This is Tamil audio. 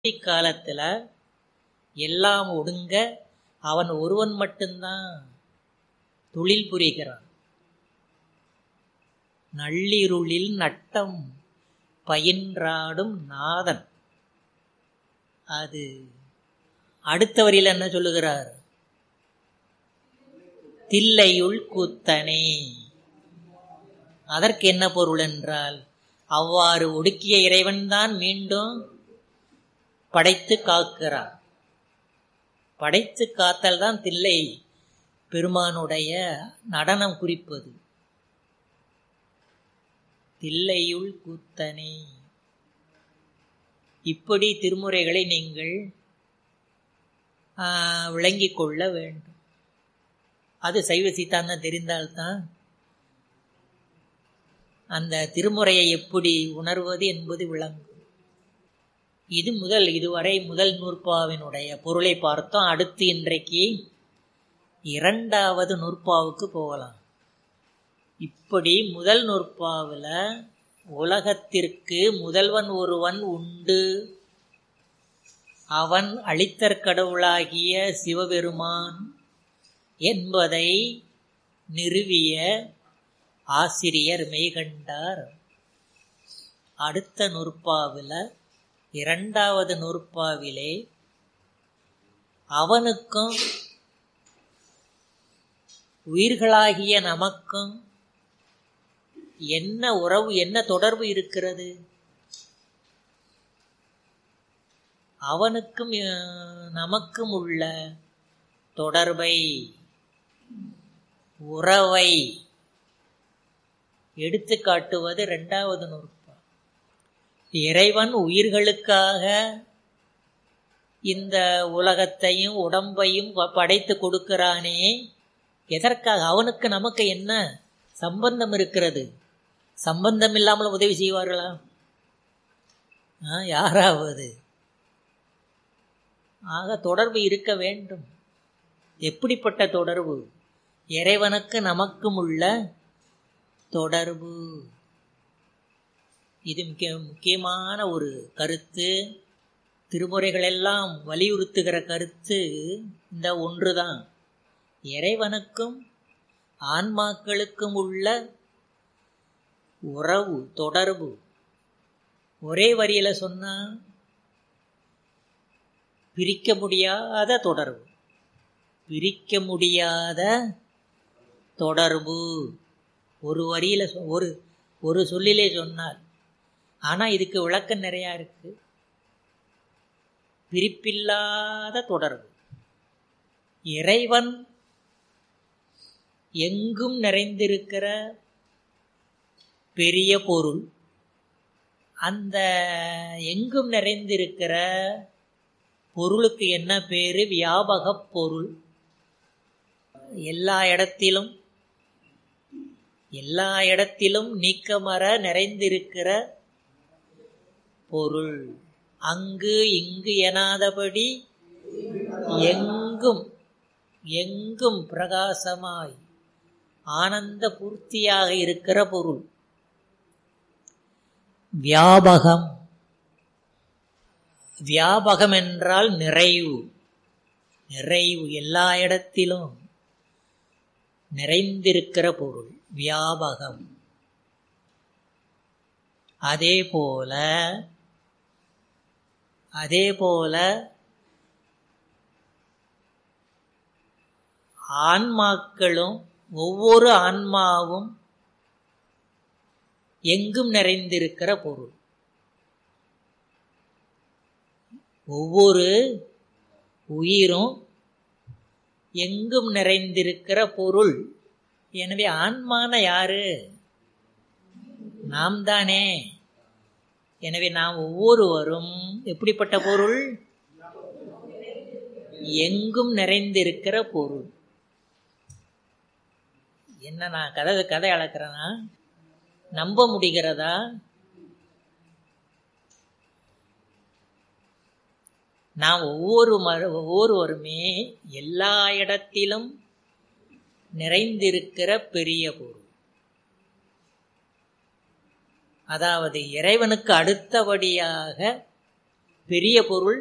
காலத்துல எல்லாம் ஒடுங்க அவன் ஒருவன் மட்டும்தான் தொழில் புரிகிறான் நள்ளிருளில் நட்டம் பயின்றாடும் நாதன் அது அடுத்த வரியில் என்ன சொல்லுகிறார் தில்லையுள் கூத்தனே அதற்கு என்ன பொருள் என்றால் அவ்வாறு ஒடுக்கிய இறைவன்தான் மீண்டும் படைத்து காக்கிறார் படைத்து காத்தல் தான் தில்லை பெருமானுடைய நடனம் குறிப்பது தில்லையுள் கூத்தனே இப்படி திருமுறைகளை நீங்கள் விளங்கிக் கொள்ள வேண்டும் அது சைவ சித்தாந்தம் தெரிந்தால்தான் அந்த திருமுறையை எப்படி உணர்வது என்பது விளங்கும் இது முதல் இதுவரை முதல் நூற்பாவினுடைய பொருளை பார்த்தோம் அடுத்து இன்றைக்கு இரண்டாவது நூற்பாவுக்கு போகலாம் இப்படி முதல் நூற்பாவில் உலகத்திற்கு முதல்வன் ஒருவன் உண்டு அவன் அளித்தற் கடவுளாகிய சிவபெருமான் என்பதை நிறுவிய ஆசிரியர் மெய்கண்டார் அடுத்த நூற்பாவில் இரண்டாவது நூற்பாவிலே அவனுக்கும் உயிர்களாகிய நமக்கும் என்ன உறவு என்ன தொடர்பு இருக்கிறது அவனுக்கும் நமக்கும் உள்ள தொடர்பை உறவை எடுத்து காட்டுவது இரண்டாவது நூற்பா இறைவன் உயிர்களுக்காக இந்த உலகத்தையும் உடம்பையும் படைத்து கொடுக்கிறானே எதற்காக அவனுக்கு நமக்கு என்ன சம்பந்தம் இருக்கிறது சம்பந்தம் இல்லாமல் உதவி செய்வார்களா யாராவது ஆக தொடர்பு இருக்க வேண்டும் எப்படிப்பட்ட தொடர்பு இறைவனுக்கு நமக்கும் உள்ள தொடர்பு இது முக்கிய முக்கியமான ஒரு கருத்து திருமுறைகள் எல்லாம் வலியுறுத்துகிற கருத்து இந்த ஒன்றுதான் இறைவனுக்கும் ஆன்மாக்களுக்கும் உள்ள உறவு தொடர்பு ஒரே வரியில சொன்னா பிரிக்க முடியாத தொடர்பு பிரிக்க முடியாத தொடர்பு ஒரு வரியில ஒரு ஒரு சொல்லிலே சொன்னார் ஆனா இதுக்கு விளக்கம் நிறைய இருக்கு பிரிப்பில்லாத தொடர்பு இறைவன் எங்கும் நிறைந்திருக்கிற பெரிய பொருள் அந்த எங்கும் நிறைந்திருக்கிற பொருளுக்கு என்ன பேரு வியாபக பொருள் எல்லா இடத்திலும் எல்லா இடத்திலும் நீக்கமர நிறைந்திருக்கிற பொருள் அங்கு இங்கு எனாதபடி எங்கும் எங்கும் பிரகாசமாய் ஆனந்த பூர்த்தியாக இருக்கிற பொருள் வியாபகம் வியாபகம் என்றால் நிறைவு நிறைவு எல்லா இடத்திலும் நிறைந்திருக்கிற பொருள் வியாபகம் அதே போல அதே போல ஆன்மாக்களும் ஒவ்வொரு ஆன்மாவும் எங்கும் நிறைந்திருக்கிற பொருள் ஒவ்வொரு உயிரும் எங்கும் நிறைந்திருக்கிற பொருள் எனவே ஆன்மான யாரு நாம் தானே எனவே நாம் ஒவ்வொருவரும் எப்படிப்பட்ட பொருள் எங்கும் நிறைந்திருக்கிற பொருள் என்ன நான் கதை கதை அளக்கிறேன்னா நம்ப முடிகிறதா நாம் ஒவ்வொரு ஒவ்வொருவருமே எல்லா இடத்திலும் நிறைந்திருக்கிற பெரிய பொருள் அதாவது இறைவனுக்கு அடுத்தபடியாக பெரிய பொருள்